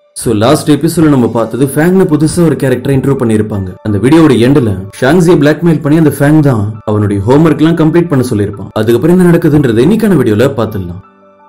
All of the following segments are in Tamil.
சோ லாஸ்ட் எபிசோட நம்ம பார்த்தது ஃபேங்ல புதுசா ஒரு கேரக்டர் இன்ட்ரோ பண்ணிருப்பாங்க அந்த வீடியோட எண்ட்ல ஷாங்ஸியை பிளாக்மெயில் பண்ணி அந்த ஃபேங் தான் அவனுடைய ஹோம்ஒர்க் எல்லாம் கம்ப்ளீட் பண்ண சொல்லியிருப்பான் அதுக்கப்புறம் என்ன நடக்குதுன்றது இன்னைக்கான வீடியோல பார்த்துடலாம்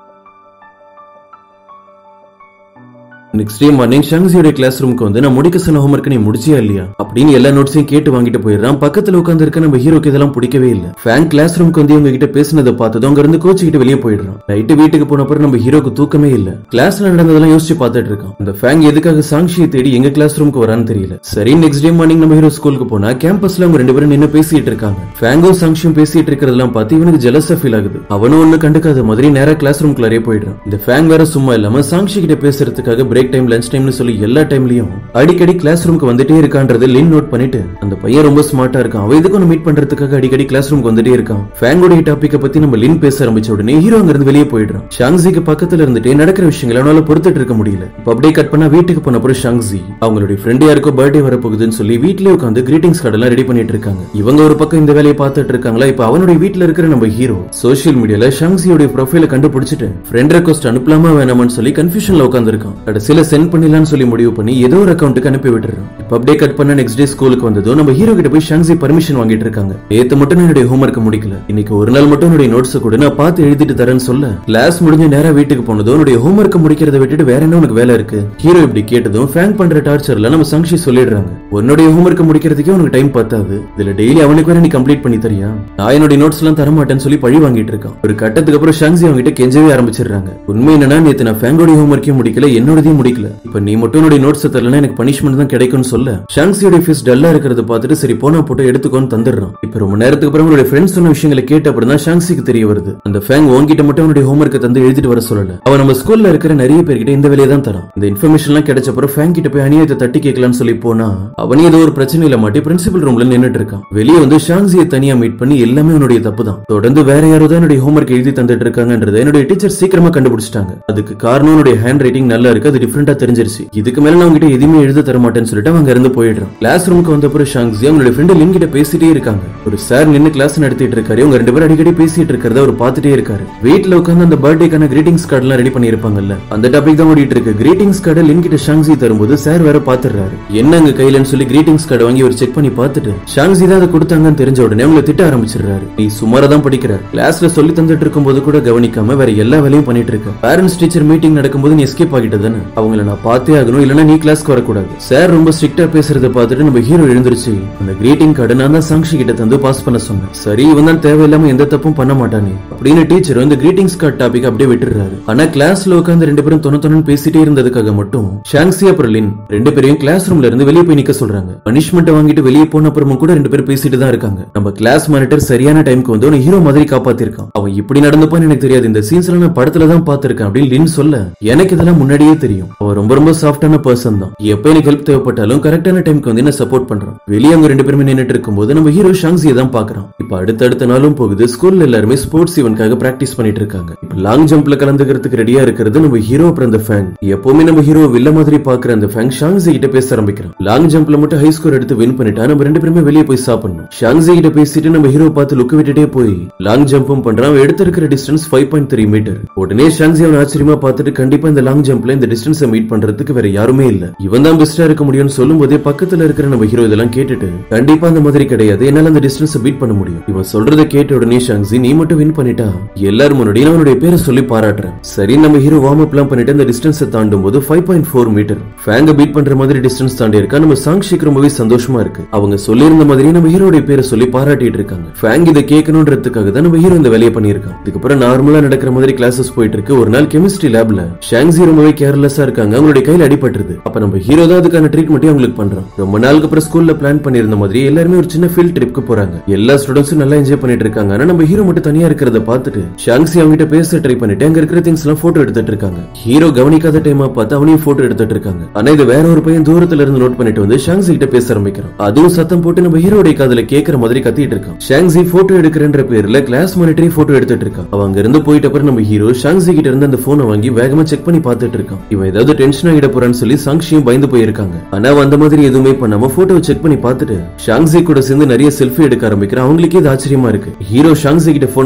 நெக்ஸ்ட் டே மார்னிங் ஷாங்ஸியோட கிளாஸ் ரூமுக்கு வந்து நான் முடிக்க சொன்ன ஹோம்ஒர்க் நீ முடிச்சியா இல்லையா அப்படின்னு எல்லா நோட்ஸையும் கேட்டு வாங்கிட்டு போயிடுறான் பக்கத்துல உட்கார்ந்து இருக்க நம்ம ஹீரோக்கு இதெல்லாம் பிடிக்கவே இல்ல ஃபேன் கிளாஸ் ரூமுக்கு வந்து இவங்க கிட்ட பேசினதை பார்த்ததும் அங்க இருந்து கோச்சு கிட்ட வெளியே போயிடுறான் நைட்டு வீட்டுக்கு போன அப்புறம் நம்ம ஹீரோக்கு தூக்கமே இல்ல கிளாஸ்ல நடந்ததெல்லாம் யோசிச்சு பார்த்துட்டு இருக்கான் அந்த ஃபேங் எதுக்காக சாங்ஷியை தேடி எங்க கிளாஸ் ரூமுக்கு வரான்னு தெரியல சரி நெக்ஸ்ட் டே மார்னிங் நம்ம ஹீரோ ஸ்கூலுக்கு போனா கேம்பஸ்ல அவங்க ரெண்டு பேரும் நின்னு பேசிட்டு இருக்காங்க ஃபேங்கும் சாங்ஷியும் பேசிட்டு இருக்கிறதெல்லாம் பார்த்து இவனுக்கு ஜெலஸா ஃபீல் ஆகுது அவனும் ஒண்ணு கண்டுக்காத மாதிரி நேரா கிளாஸ் ரூம்குள்ளாரே போயிடுறான் இந்த ஃபேங் வேற சும்மா இல்லாம சாங்ஷி கிட்ட பேசுறதுக்காக பிரேக் டைம் லஞ்ச் டைம்னு சொல்லி எல்லா டைம்லயும் அடிக்கடி கிளாஸ் ரூமுக்கு வந்துட்டே இருக்கான்றது லின் நோட் பண்ணிட்டு அந்த பையன் ரொம்ப ஸ்மார்ட்டா இருக்கான் அவன் இதுக்கு மீட் பண்றதுக்காக அடிக்கடி கிளாஸ் ரூமுக்கு வந்துட்டே இருக்கான் ஃபேங்கோடைய டாபிக்க பத்தி நம்ம லின் பேச ஆரம்பிச்ச உடனே ஹீரோ அங்க இருந்து வெளியே போயிடுறான் ஷாங்ஸிக்கு பக்கத்துல இருந்துட்டே நடக்கிற விஷயங்களை அவனால பொறுத்துட்டு இருக்க முடியல இப்ப அப்படியே கட் பண்ணா வீட்டுக்கு போன அப்புறம் ஷாங்ஸி அவங்களுடைய ஃப்ரெண்ட் யாருக்கோ பர்த்டே வரப்போகுதுன்னு சொல்லி வீட்லயே உட்காந்து கிரீட்டிங்ஸ் கார்டு எல்லாம் ரெடி பண்ணிட்டு இருக்காங்க இவங்க ஒரு பக்கம் இந்த வேலையை பார்த்துட்டு இருக்காங்களா இப்ப அவனுடைய வீட்ல இருக்கிற நம்ம ஹீரோ சோஷியல் மீடியால ஷாங்ஸியோட ப்ரொஃபைல கண்டுபிடிச்சிட்டு ஃப்ரெண்ட் ரெக்வஸ்ட் அனுப்பலாமா வேணாமான்னு சொல்லி கன்ஃபியூஷன்ல உட்காந்துருக்கான் கடைசியில சென்ட் பண்ணிடலாம்னு சொல்லி முடிவு பண்ணி ஏதோ ஒரு அக்கௌண்ட்டுக்கு அனுப்பி விட்டுறான் இப்ப அப்படியே கட் பண்ண நெக்ஸ்ட் டே ஸ்கூலுக்கு வந்ததும் நம்ம ஹீரோ கிட்ட போய் ஷாங்ஸி பர்மிஷன் வாங்கிட்டு இருக்காங்க நேத்து மட்டும் நான் என்னுடைய ஹோம்ஒர்க் முடிக்கல இன்னைக்கு ஒரு நாள் மட்டும் என்னுடைய நோட்ஸ் கூட நான் பார்த்து எழுதிட்டு தரேன்னு சொல்ல கிளாஸ் முடிஞ்சு நேரா வீட்டுக்கு போனதும் உன்னுடைய ஹோம்ஒர்க் முடிக்கிறத விட்டுட்டு வேற என்ன உனக்கு வேலை இருக்கு ஹீரோ இப்படி கேட்டதும் ஃபேங் பண்ற டார்ச்சர்ல நம்ம சங்ஷி சொல்லிடுறாங்க உன்னுடைய ஹோம்ஒர்க் முடிக்கிறதுக்கே உனக்கு டைம் பத்தாது இதுல டெய்லி அவனுக்கு வேற நீ கம்ப்ளீட் பண்ணி தரியா நான் என்னுடைய நோட்ஸ் எல்லாம் தர மாட்டேன்னு சொல்லி பழி வாங்கிட்டு இருக்கான் ஒரு கட்டத்துக்கு அப்புறம் ஷாங்ஸி அவங்க கிட்ட கெஞ்சவே ஆரம்பிச்சிடுறாங்க உண்மை என்னன்னா நேத்து நான் ஃபேங்கோடைய ஹோம்ஒர்க்கையும் முடிக்கல என்னோடதையும் முடிக்கல இப்ப நீ மட்டும் என்னுடைய நோட்ஸ் தரலன்னா எனக்கு பனிஷ்மெண்ட் தான் கிடைக்கும்னு சொல்ல ஷாங்ஸியோட ஃபீஸ் டல்லா இருக்கிறத பார்த்துட்டு சரி போனா போட்டு எடுத்துக்கோன்னு தந்துடுறான் இப்ப ரொம்ப நேரத்துக்கு அப்புறம் உங்களுடைய ஃப்ரெண்ட்ஸ் சொன்ன விஷயங்களை கேட்ட அப்புறம் தான் ஷாங்ஸிக்கு தெரிய வருது அந்த ஃபேங் உன்கிட்ட மட்டும் அவனுடைய ஹோம்ஒர்க்கை தந்து எழுதிட்டு வர சொல்லல அவன் நம்ம ஸ்கூல்ல இருக்கிற நிறைய பேர்கிட்ட இந்த வேலையை தான் தரான் இந்த இன்ஃபர்மேஷன் எல்லாம் கிடைச்ச அப்புறம் ஃபேங் கிட்ட போய் அநியாயத்தை தட்டி கேட்கலாம்னு சொல்லி போனா அவனே ஏதோ ஒரு பிரச்சனையில மாட்டி பிரின்சிபல் ரூம்ல நின்னுட்டு இருக்கான் வெளியே வந்து ஷாங்ஸியை தனியா மீட் பண்ணி எல்லாமே உன்னுடைய தப்பு தான் தொடர்ந்து வேற யாரோ தான் என்னுடைய ஹோம்ஒர்க் எழுதி தந்துட்டு இருக்காங்கன்றதை என்னுடைய டீச்சர் சீக்கிரமா கண்டுபிடிச்சிட்டாங்க அதுக்கு காரணம் உன்னுடைய ஹேண்ட் ரைட்டிங் நல்லா இருக்கு அது டிஃபரெண்டா தெரிஞ்சிருச்சு இதுக்கு மேல நான் உங்ககிட்ட எதுவுமே எழுத தர மாட்டேன்னு சொல்லிட்டு அவங்க இருந்து போயிடுறான் கிளாஸ் ரூமுக்கு வந்த அப்புறம் ஷாங்ஸி அவங்களுடைய ஃப்ரெண்ட் லின் கிட்ட பேசிட்டே இருக்காங்க ஒரு சார் நின்னு கிளாஸ் நடத்திட்டு இருக்காரு அவங்க ரெண்டு பேரும் அடிக்கடி பேசிட்டு இருக்கிறத அவர் பார்த்துட்டே இருக்காரு வீட்ல உட்கார்ந்து அந்த பர்த்டேக்கான கிரீட்டிங்ஸ் கார்டு எல்லாம் ரெடி பண்ணிருப்பாங்கல்ல அந்த டாபிக் தான் ஓடிட்டு இருக்கு கிரீட்டிங்ஸ் கார்டு லின் கிட்ட ஷாங்ஸி தரும்போது சார் வேற பாத்துறாரு என்ன அங்க கையிலன்னு சொல்லி கிரீட்டிங்ஸ் கார்டு வாங்கி ஒரு செக் பண்ணி பார்த்துட்டு ஷாங்ஸி தான் அதை கொடுத்தாங்கன்னு தெரிஞ்ச உடனே அவங்களை திட்ட ஆரம்பிச்சிடுறாரு நீ சுமாரா தான் படிக்கிற கிளாஸ்ல சொல்லி தந்துட்டு இருக்கும்போது கூட கவனிக்காம வேற எல்லா வேலையும் பண்ணிட்டு இருக்க பேரண்ட்ஸ் டீச்சர் மீட்டிங் நடக்கும்போது நீ எஸ்கேப் ஆகிட்டு தானே அவங்கள நான் பார்த்தே ஆகணும் இல்லனா நீ கிளாஸ்க்கு வரக்கூடாது சார் ரொம்ப ஸ்ட்ரிக்டா பேசுறத பார்த்துட்டு நம்ம ஹீரோ எழுந்திருச்சு அந்த கிரீட்டிங் கார்டு நான் தான் சாங்ஷி கிட்ட தந்து பாஸ் பண்ண சொன்னேன் சரி இவன் தான் தேவையில்லாம எந்த தப்பும் பண்ண மாட்டானே அப்படின்னு டீச்சர் வந்து கிரீட்டிங்ஸ் கார்டு டாபிக் அப்படியே விட்டுறாரு ஆனா கிளாஸ்ல உட்காந்து ரெண்டு பேரும் தொண தொணன்னு பேசிட்டே இருந்ததுக்காக மட்டும் ஷாங்ஸி அப்புறம் லின் ரெண்டு பேரையும் கிளாஸ் ரூம்ல இருந்து வெளியே போய் நிக்க சொல்றாங்க பனிஷ்மெண்ட் வாங்கிட்டு வெளியே போன அப்புறமும் கூட ரெண்டு பேரும் பேசிட்டு தான் இருக்காங்க நம்ம கிளாஸ் மானிட்டர் சரியான டைம்க்கு வந்து உன்னை ஹீரோ மாதிரி காப்பாத்திருக்கான் அவன் இப்படி நடந்துப்பான்னு எனக்கு தெரியாது இந்த சீன்ஸ்ல நான் படத்துல தான் பாத்திருக்கேன் அப்படின்னு லின் சொல்ல எனக்கு இதெல்லாம் முன்னாடியே தெரியும் அவன் ரொம்ப ரொம்ப சாஃப்டான பர்சன் தான் எப்ப எனக்கு ஹெல்ப் தேவைப்பட்டாலும் கரெக்டான டைம்க்கு வந்து என்ன சப்போர்ட் பண்றான் வெளியே அவங்க ரெண்டு பேருமே நின்னுட்டு இருக்கும்போது நம்ம ஹீரோ ஷாங்ஸியை தான் பாக்குறான் இப்ப அடுத்தடுத்த நாளும் போகுது ஸ்கூல்ல எல்லாருமே ஸ்போர்ட்ஸ் ஈவென்ட்காக பிராக்டிஸ் பண்ணிட்டு இருக்காங்க இப்ப லாங் ஜம்ப்ல கலந்துக்கிறதுக்கு ரெடியா இருக்கிறது நம்ம ஹீரோ அப்புறம் அந்த ஃபேங் எப்பவுமே நம்ம ஹீரோ வில்ல மாதிரி பாக்குற அந்த ஃபேங் ஷாங்ஸி கிட்ட பேச ஆரம்பிக்கிறான் லாங் ஜம்ப்ல மட்டும் ஹை ஸ்கோர் எடுத்து வின் பண்ணிட்டா நம்ம ரெண்டு பேருமே வெளியே போய் சாப்பிடணும் ஷாங்ஸி கிட்ட பேசிட்டு நம்ம ஹீரோ பார்த்து லுக் விட்டுட்டே போய் லாங் ஜம்பும் பண்றான் அவன் எடுத்திருக்கிற distance five point three metre உடனே ஷாங்ஸி அவன் ஆச்சரியமா பார்த்துட்டு கண்டிப்பா இந்த லாங் ஜம்ப்ல இந்த டிஸ்டன்ஸை மீட் பண்றதுக்கு வேற யாருமே இல்ல இவன் தான் பெஸ்டா இருக்க முடியும்னு சொல்லும் போதே பக்கத்துல இருக்கிற நம்ம ஹீரோ இதெல்லாம் கேட்டுட்டு கண்டிப்பா அந்த மாதிரி கிடையாது என்னால அந்த டிஸ்டன்ஸ் பீட் பண்ண முடியும் இவன் சொல்றதை கேட்ட உடனே ஷாங்ஸி நீ மட்டும் வின் பண்ணிட்டா எல்லாரும் முன்னாடி நான் அவனுடைய பேரை சொல்லி பாராட்டுறேன் சரி நம்ம ஹீரோ வார்ம் அப் எல்லாம் பண்ணிட்டு அந்த டிஸ்டன்ஸை தாண்டும் போது ஃபைவ் பாயிண்ட் ஃபோர் மீட்டர் ஃபேங்க பீட் பண்ற மாதிரி டிஸ்டன்ஸ் தாண்டி இருக்கா நம்ம சாங்ஷிக்கு ரொம்பவே சந்தோஷமா இருக்கு அவங்க சொல்லியிருந்த மாதிரி நம்ம ஹீரோடைய பேரை சொல்லி பாராட்டிட்டு இருக்காங்க ஃபேங் இதை கேட்கணுன்றதுக்காக தான் நம்ம ஹீரோ இந்த வேலையை பண்ணியிருக்கான் இதுக்கப்புறம் நார்மலா நடக்கிற மாதிரி கிளாஸஸ் போயிட்டு இருக்கு ஒரு நாள் கெமிஸ்ட்ரி லேப்ல ஷாங்ஸி ரொம்பவே கேர்லெஸ்ஸா இருக்காங்க அவங்களுடைய கையில அடிபட்டுருது அப்ப நம்ம ஹீரோ தான் அதுக்கான ட்ரீட்மெண்ட்டையும் அவங்களுக்கு பண்றோம் ரொம்ப நாளுக்கு அப்புறம் ஸ்கூல்ல பிளான் பண்ணியிருந்த மாதிரி எல்லாருமே ஒரு சின்ன ஃபீல்ட் ட்ரிப்க்கு போறாங்க எல்லா ஸ்டூடெண்ட்ஸும் நல்லா என்ஜாய் பண்ணிட்டு இருக்காங்க ஆனா நம்ம ஹீரோ மட்டும் தனியா இருக்கிறத பார்த்துட்டு ஷாங்ஸி அவங்க கிட்ட பேச ட்ரை பண்ணிட்டு அங்க இருக்கிற திங்ஸ் எல்லாம் போட்டோ எடுத்துட்டு இருக்காங்க ஹீரோ கவனிக்காத டைமா பார்த்து அவனையும் போட்டோ எடுத்துட்டு இருக்காங்க ஆனா இது வேற ஒரு பையன் தூரத்துல இருந்து நோட் பண்ணிட்டு வந்து ஷாங்ஸி கிட்ட பேச ஆரம்பிக்கிறான் அதுவும் சத்தம் போட்டு நம்ம ஹீரோடைய காதுல கேக்குற மாதிரி கத்திட்டு இருக்கான் ஷாங்ஸி போட்டோ எடுக்கிறன்ற பேர்ல கிளாஸ் மானிட்டரி போட்டோ எடுத்துட்டு இருக்கான் அவன் அங்க இருந்து போயிட்ட அப்புறம் நம்ம ஹீரோ ஷாங்ஸி கிட்ட இருந்து அந்த போனை வாங்கி வேகமா செக் பண்ணி பார்த்துட்டு இருக்கான் இவன் ஏதாவது டென்ஷன் ஆகிட போறான்னு சொல்லி சாங்ஷியும் பயந்து போயிருக்காங்க ஆனா அவன் அந்த மாதிரி எதுவுமே பண்ணாம போட்டோவை செக் பண்ணி பார்த்துட்டு ஷாங்ஸி கூட சேர்ந்து நிறைய செல்ஃபி எடுக்க ஆரம்பிக்கிறான் அவங்களுக்கே இது ஆச்சரியமா இருக்கு ஹீரோ ஷாங்ஸி கிட்ட போனை தந்த அப்புறம்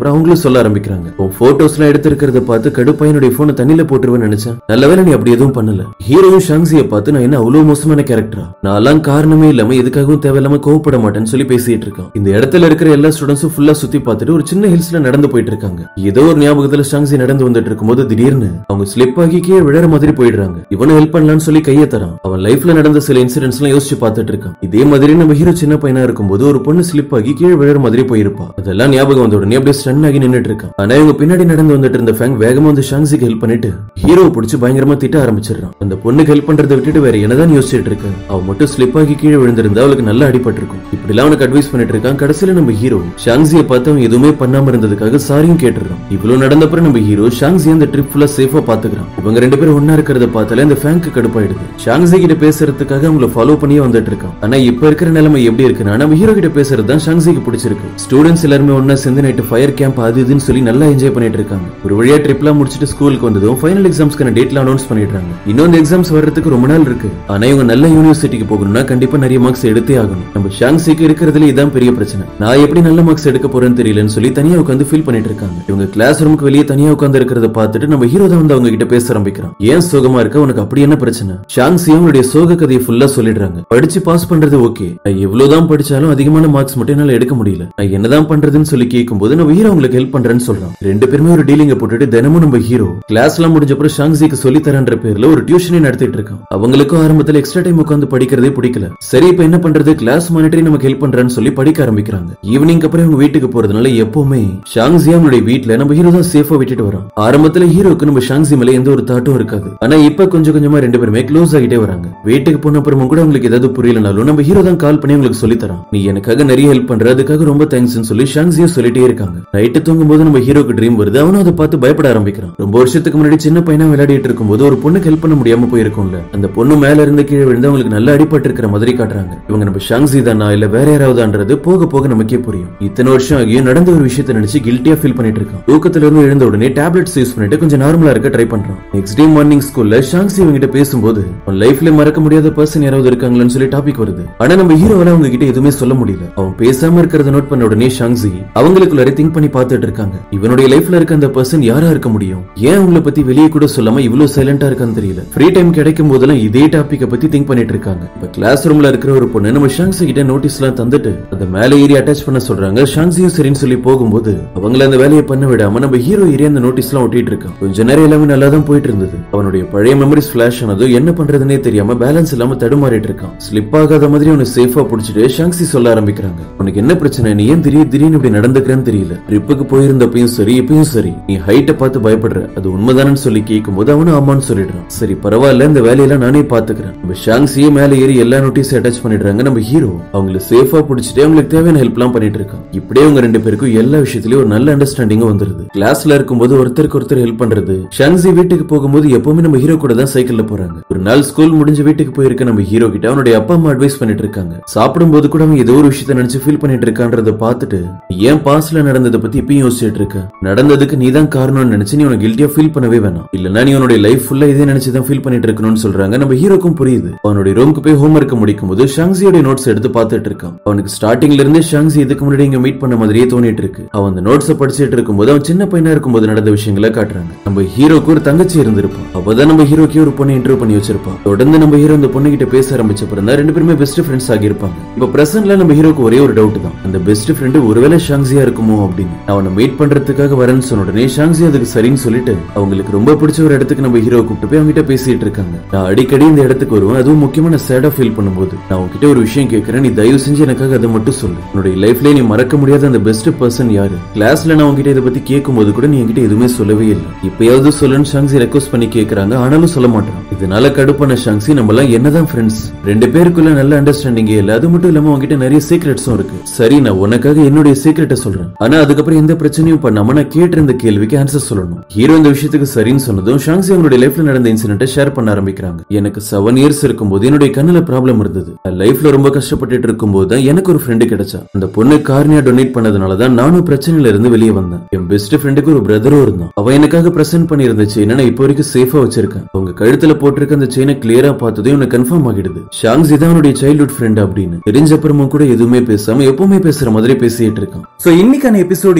அப்புறம் அவங்களும் சொல்ல ஆரம்பிக்கிறாங்க உன் போட்டோஸ் எல்லாம் எடுத்திருக்கிறத பார்த்து கடுப்பா என்னுடைய போனை தண்ணியில போட்டுருவேன் நினைச்சேன் நல்லவேளை நீ அப்படி எதுவும் பண்ணல ஹீரோவும் ஷாங்ஸியை பார்த்து நான் என்ன அவ்வளவு மோசமான கேரக்டரா நான்லாம் காரணமே இல்லாம எதுக்காகவும் தேவையில்லாம கோவப்பட மாட்டேன்னு சொல்லி பேசிட்டு இருக்கான் இந்த இடத்துல இருக்கிற எல்லா ஸ்டூடெண்ட்ஸும் ஃபுல்லா சுத்தி பார்த்துட்டு ஒரு சின்ன ஹில்ஸ்ல நடந்து போயிட்டு இருக்காங்க ஏதோ ஒரு ஞாபகத்துல ஷாங்ஸி நடந்து வந்துட்டு இருக்கும்போது திடீர்னு அவங்க ஸ்லிப் ஆகி கீழே விழற மாதிரி போயிடுறாங்க இவனும் ஹெல்ப் பண்ணலாம்னு சொல்லி கையை தரான் அவன் லைஃப்ல நடந்த சில இன்சிடென்ட்ஸ் எல்லாம் யோசிச்சு பார்த்துட்டு இருக்கான் இதே மாதிரி நம்ம ஹீரோ சின்ன பையனா இருக்கும்போது ஒரு பொண்ணு ஸ்லிப் ஆகி கீழே விழற மாதிரி போயிருப்பா அதெல்லாம் ஞாபகம் வந்த உடனே அப்படியே ஸ்டன் ஆகி நின்னுட்டு இருக்கான் ஆனா இவங்க பின்னாடி நடந்து வந்துட்டு இருந்த ஃபேங் வேகமா வந்து ஷாங்ஸிக்கு ஹெல்ப் பண்ணிட்டு ஹீரோவை பிடிச்சி பயங்கரமா திட்ட ஆரம்பிச்சிடுறான் அந்த பொண்ணுக்கு ஹெல்ப் பண்றதை விட்டுட்டு வேற என்னதான் யோசிச்சுட்டு இருக்க அவ மட்டும் ஸ்லிப் ஆகி கீழே விழுந்திருந்தா அவளுக்கு நல்லா அடிபட்டிருக்கும் இப்படி எல்லாம் அவனுக்கு அட்வைஸ் பண்ணிட்டு இருக்கான் கடைசியில நம்ம ஹீரோ ஷாங்ஸியை பார்த்து அவன் எதுவுமே பண்ணாம இருந்ததுக்காக சாரியும் கேட்டுறான் இவ்வளவு நடந்தப்பறம் நம்ம ஹீரோ ஷாங்ஸி அந்த ட்ரிப் ஃபுல்லா சேஃபா பாத்துக்கிறான் இவங்க ரெண்டு பேரும் ஒன்னா இருக்கிறத பார்த்தாலே இந்த ஃபேங்க்கு கடுப்பாயிடுது ஷாங்ஸி கிட்ட பேசுறதுக்காக அவங்கள ஃபாலோ பண்ணியே வந்துட்டு இருக்கான் ஆனா இப்ப இருக்கிற நிலைமை எப்படி இருக்குன்னா நம்ம ஹீரோ கிட்ட பேசுறது தான் ஷாங்ஸிக்கு பிடிச்சிருக்கு ஸ்டூடெண்ட்ஸ் எல்லாருமே ஒன்னா சேர்ந்து நைட்டு ஃபயர் கேம்ப் அது இதுன்னு சொல்லி நல்லா என்ஜாய் பண்ணிட்டு இருக்காங்க ஒரு வழியா ட்ரிப்லாம் முடிச்சிட்டு ஸ்கூலுக்கு வந்ததும் ஃபைனல் எக்ஸாம்ஸ்க்கான டேட்ல அனௌன்ஸ் பண்ணிடுறாங்க இன்னும் இந்த எக்ஸாம்ஸ் வர்றதுக்கு ரொம்ப நாள் இருக்கு ஆனா இவங்க நல்ல யூனிவர்சிட்டிக்கு போகணும்னா கண்டிப்பா நிறைய மார்க்ஸ் எடுத்தே ஆகணும் நம்ம ஷாங்ஸிக்கு இருக்கிறதுல இதான் பெரிய பிரச்சனை நான் எப்படி நல்ல மார்க்ஸ் எடுக்க போறேன்னு தெரியலன்னு சொல்லி தனியா உட்காந்து ஃபீல் பண்ணிட்டு இருக்காங்க இவங்க கிளாஸ் ரூமுக்கு வெளியே தனியா உட்காந்து இருக்கிறத பார்த்துட்டு நம்ம ஹீரோ தான் வந்து அவங்க கிட்ட பேச ஆரம்பிக்கிறான் ஏன் சோகமா இருக்க உனக்கு அப்படி என்ன பிரச்சனை ஷாங்ஸி அவங்களுடைய சோக கதையை ஃபுல்லா சொல்லிடுறாங்க படிச்சு பாஸ் பண்றது ஓகே நான் எவ்வளவுதான் படிச்சாலும் அதிகமான மார்க்ஸ் மட்டும் என்னால எடுக்க முடியல நான் என்னதான் பண்றதுன்னு சொல்லி கேட்கும்போது நம்ம ஹீரோ உங்களுக்கு ஹெல்ப் பண்றேன்னு சொல்றான் ரெண்டு பேருமே ஒரு டீலிங்க போட்டுட்டு தினமும் நம்ம ஹீரோ கிளாஸ் எல்லாம் முடிஞ்ச அப்புறம் ஷாங்ஸிக்கு சொல்லி தரன்ற பேர்ல ஒரு டியூஷனே நடத்திட்டு இருக்கான் அவங்களுக்கும் ஆரம்பத்துல எக்ஸ்ட்ரா டைம் உட்காந்து படிக்கிறதே பிடிக்கல சரி இப்ப என்ன பண்றது கிளாஸ் மானிட்டரி நமக்கு ஹெல்ப் பண்றேன்னு சொல்லி படிக்க ஆரம்பிக்கிறாங்க ஈவினிங் அப்புறம் இவங்க வீட்டுக்கு போறதுனால எப்பவுமே ஷாங்ஸி அவங்களுடைய வீட்ல நம்ம ஹீரோ தான் சேஃபா விட்டுட்டு வரோம் ஆரம்பத்துல ஹீரோக்கு நம்ம ஷாங்ஸி மேல எந்த ஒரு தாட்டும் இருக்காது ஆனா இப்ப கொஞ்சம் கொஞ்சமா ரெண்டு பேருமே க்ளோஸ் ஆகிட்டே வராங்க வீட்டுக்கு போன அப்புறமும் கூட உங்களுக்கு ஏதாவது புரியலனாலும் நம்ம ஹீரோ தான் கால் பண்ணி உங்களுக்கு சொல்லி தரான் நீ எனக்காக நிறைய ஹெல்ப் பண்ற அதுக்காக ரொம்ப தேங்க்ஸ் சொல்லி ஷாங்ஸியும் சொல்லிட்டே இருக்காங்க நைட்டு தூங்கும் போது நம்ம ஹீரோக்கு ட்ரீம் வருது அவனும் அதை பார்த்து பயப்பட ஆரம்பிக்கிறான் ரொம்ப வருஷத்துக்கு முன்னாடி சின்ன பையனா விளையாடிட்டு இருக்கும்போது ஒரு பொண்ணுக்கு ஹெல்ப் பண்ண முடியாம போயிருக்கும்ல அந்த பொண்ணு மேல இருந்து கீழே விழுந்து அவங்களுக்கு நல்லா அடிபட்டு இருக்கிற மாதிரி காட்டுறாங்க இவங்க நம்ம ஷாங்ஸி தானா இல்ல வேற யாராவதான்றது போக போக நமக்கே புரியும் இத்தனை வருஷம் ஆகியும் நடந்த ஒரு விஷயத்தை நினைச்சு கில்ட்டியா ஃபீல் பண்ணிட்டு இருக்கான் தூக்கத்துல இருந்து எழுந்த உடனே டேப்லெட்ஸ் யூஸ் பண்ணிட்டு கொஞ்சம் நார்மலா இருக்க ட்ரை பண்றான் நெக்ஸ்ட் டே மார்னிங் ஸ்கூல்ல ஷாங்ஸி இவங்க பேசும்போது உன் லைஃப்ல மறக்க முடியாத பர்சன் யாராவது இருக்காங்களான்னு சொல்லி டாபிக் வருது ஆனா நம்ம ஹீரோவால அவங்க கிட்ட எதுவுமே சொல்ல முடியல அவன் பேசாம இருக்கிறத நோட் பண்ண உடனே ஷாங்ஸி அவங்களுக்குள்ளார திங்க் பண்ணி பார்த்துட்டு இருக்காங்க இவனுடைய லைஃப்ல இருக்க அந்த பர்சன் யாரா இருக்க முடியும் ஏன் அவங்கள பத்தி வெளியே கூட சொல்லாம இவ்வளவு சைலண்டா இருக்கான்னு தெரியல ஃப்ரீ டைம் கிடைக்கும் போதெல்லாம் இதே டாபிக்க பத்தி திங்க் பண்ணிட்டு இருக்காங்க இப்ப கிளாஸ் ரூம்ல இருக்கிற ஒரு பொண்ணு நம்ம ஷாங்ஸி கிட்ட நோட்டீஸ் எல்லாம் தந்துட்டு அதை மேல ஏறி அட்டாச் பண்ண சொல்றாங்க ஷாங்ஸியும் சரின்னு சொல்லி போகும்போது அவங்கள அந்த வேலையை பண்ண விடாம நம்ம ஹீரோ ஏறி அந்த நோட்டீஸ் எல்லாம் ஒட்டிட்டு இருக்கான் கொஞ்ச நேரம் எல்லாமே நல்லா தான் போயிட்டு இருந்தது அவனுடைய பழைய மெமரிஸ் ஃபிளாஷ் ஆனதும் என்ன பண்றதுனே தெரியாம பேலன்ஸ் இல்லாம தடுமாறிட்டு இருக்கான் ஸ்லிப் ஆகாத மாதிரி அவனை சேஃபா புடிச்சிட்டு ஷாங்ஸி சொல்ல ஆரம்பிக்கிறாங்க உனக்கு என்ன பிரச்சனை நீ ஏன் திடீர் திடீர்னு இப்படி நடந்துக்கிறேன்னு தெரியல ட்ரிப்புக்கு போயிருந்தப்பையும் சரி இப்பயும் சரி நீ ஹைட்டை பார்த்து பயப்படுற அது உண்மைதானு சொல்லி கேட்கும்போது அவனும் ஆமான்னு சொல்லிடுறான் சரி பரவாயில்ல இந்த வேலையெல்லாம் நானே பாத்துக்கிறேன் நம்ம ஷாங்ஸியே மேல ஏறி எல்லா நோட்டீஸ் அட்டாச் பண்ணிடுறாங்க நம்ம ஹீரோ அவங்களை சேஃபா புடிச்சிட்டு அவங்களுக்கு தேவையான ஹெல்ப் எல்லாம் பண்ணிட்டு இருக்கான் இப்படியே அவங்க ரெண்டு பேருக்கும் எல்லா விஷயத்திலயும் ஒரு நல்ல அண்டர்ஸ்டாண்டிங்கும் வந்துருது கிளாஸ்ல இருக்கும்போது ஒருத்தருக்கு ஒருத்தர் ஹெல்ப் பண்றது ஷாங்ஸி வீட்டுக்கு போகும்போது எப்பவுமே நம்ம ஹீரோ கூட தான் சைக்கிள்ல போறாங்க ஒரு நாள் ஸ்கூல் முடிஞ்ச வீட்டுக்கு போயிருக்க நம்ம ஹீரோ கிட்ட அவனுடைய அப்பா அம்மா அட்வைஸ் பண்ணிட்டு இருக்காங்க சாப்பிடும்போது கூட அவன் ஏதோ ஒரு விஷயத்த நினைச்சு ஃபீல் பண்ணிட்டு இருக்கான்றத பார்த்துட்டு நீ ஏன் பாஸ்ட்ல நடந்ததை பத்தி இப்பயும் யோசிச்சுட்டு இருக்க நடந்ததுக்கு நீ தான் காரணம்னு நினைச்சு நீ உனக்கு கில்ட்டியா ஃபீல் பண்ணவே வேணாம் இல்லனா நீ உன்னுடைய லைஃப் ஃபுல்லா இதே நினைச்சு தான் ஃபீல் பண்ணிட்டு இருக்கணும்னு சொல்றாங்க நம்ம ஹீரோக்கும் புரியுது அவனுடைய ரூமுக்கு போய் ஹோம் ஒர்க் முடிக்கும் போது ஷாங்ஸியோட நோட்ஸ் எடுத்து பார்த்துட்டு இருக்கான் அவனுக்கு ஸ்டார்டிங்ல இருந்தே ஷாங்ஸி இதுக்கு முன்னாடி இங்க மீட் பண்ண மாதிரியே தோணிட்டு இருக்கு அவன் அந்த நோட்ஸை படிச்சுட்டு இருக்கும்போது அவன் சின்ன பையனா இருக்கும்போது நடந்த விஷயங்களை காட்டுறாங்க நம்ம ஹீரோக்கு ஒரு தங்கச்சி இருந்திருப்பான் அவதான் நம்ம ஹீரோக்கு ஒரு பொண்ணு இன்டர்வியூ பண்ணி வச்சிருப்பான் தொடர்ந்து நம்ம ஹீரோ அந்த பொண்ணு கிட்ட பேச ஆரம்பிச்ச அப்புறம் தான் ரெண்டு பேருமே பெஸ்ட் ஃப்ரெண்ட்ஸ் ஆகியிருப்பாங்க இப்ப பிரசன்ட்ல நம்ம ஹீரோக்கு ஒரே ஒரு டவுட் தான் அந்த பெஸ்ட் ஃப்ரெண்டு ஒருவேளை ஷாங்ஸியா இருக்குமோ அப்படின்னு அவனை மீட் பண்றதுக்காக வரேன்னு சொன்ன உடனே ஷாங்ஸி அதுக்கு சரின்னு சொல்லிட்டு அவங்களுக்கு ரொம்ப பிடிச்ச ஒரு இடத்துக்கு நம்ம ஹீரோ கூப்பிட்டு போய் அவங்க கிட்ட பேசிட்டு இருக்காங்க நான் அடிக்கடி இந்த இடத்துக்கு வருவேன் அதுவும் முக்கியமா நான் சேடா ஃபீல் பண்ணும்போது நான் உன்கிட்ட ஒரு விஷயம் கேட்கறேன் நீ தயவு செஞ்சு எனக்காக அதை மட்டும் சொல்லு உன்னுடைய லைஃப்ல நீ மறக்க முடியாத அந்த பெஸ்ட் பர்சன் யாரு கிளாஸ்ல நான் உன்கிட்ட இதை பத்தி கேட்கும்போது கூட நீ என்கிட்ட எதுவுமே சொல்லவே இல்லை இப்பயாவது சொல்லுன்னு ஷாங்ஸி ரெக்வஸ்ட் பண்ணி கேக்குறாங்க ஆனாலும் சொல்ல மாட்டான் இதனால கடுப்பான ஷாங்ஸி நம்ம எல்லாம் என்னதான் ஃப்ரெண்ட்ஸ் ரெண்டு பேருக்குள்ள நல்ல அண்டர்ஸ்டாண்டிங்கே இல்ல அது மட்டும் இல்லாம உன்கிட்ட நிறைய சீக்ரெட்ஸும் இருக்கு சரி நான் உனக்காக என்னுடைய சீக்ரெட்டை சொல்றேன் ஆனா அதுக்கப்புறம் எந்த பிரச்சனையும் பண்ணாம நான் கேட்டிருந்த கேள்விக்கு ஆன்சர் சொல்லணும் ஹீரோ இந்த விஷயத்துக்கு சரின்னு சொன்னதும் ஷாங்ஸி அவங்களுடைய லைஃப்ல நடந்த இன்சிடென்ட்டை ஷேர் பண்ண ஆரம்பிக்கிறாங்க எனக்கு செவன் இயர்ஸ் இருக்கும்போது என்னுடைய கண்ணுல ப்ராப்ளம் இருந்தது லைஃப்ல ரொம்ப கஷ்டப்பட்டுட்டு இருக்கும்போது தான் எனக்கு ஒரு ஃப்ரெண்டு கிடைச்சா அந்த பொண்ணு கார்னியா டொனேட் பண்ணதுனால தான் நானும் பிரச்சனையில இருந்து வெளியே வந்தேன் என் பெஸ்ட் ஃப்ரெண்டுக்கு ஒரு பிரதரும் இருந்தான் அவன் எனக்காக பிரசன்ட் பண்ணியிருந்த செயினை நான் இப்போ வரைக்கும் சேஃபா வச்சிருக்கேன் அவங்க கழுத்துல போட்டிருக்க அந்த செயினை கிளியரா பார்த்ததும் எனக்கு கன்ஃபார்ம் ஆகிடுது ஷாங்ஸி தான் அவனுடைய சைல்ட்ஹுட் ஃப்ரெண்ட் அப்படின்னு தெரிஞ்ச அப்புறமும் கூட எதுவுமே பேசாம எப்பவுமே பேசுற மாதிரி பேசிட்டு இருக்கான் சோ இன்னைக்கான எபிசோடு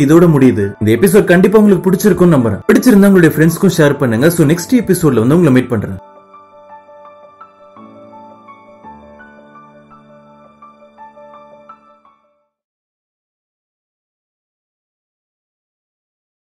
இதோட முடியுது இந்த எபிசோட் கண்டிப்பா உங்களுக்கு பிடிச்சிருக்கும்னு நம்புறேன் பிடிச்சிருந்தா உங்களுடைய ஃப்ரெண்ட்ஸ்க்கும் ஷேர் பண்ணுங்க சோ நெக்ஸ்ட் எபிசோட்ல வந்து உங்களை மீட் பண்றேன்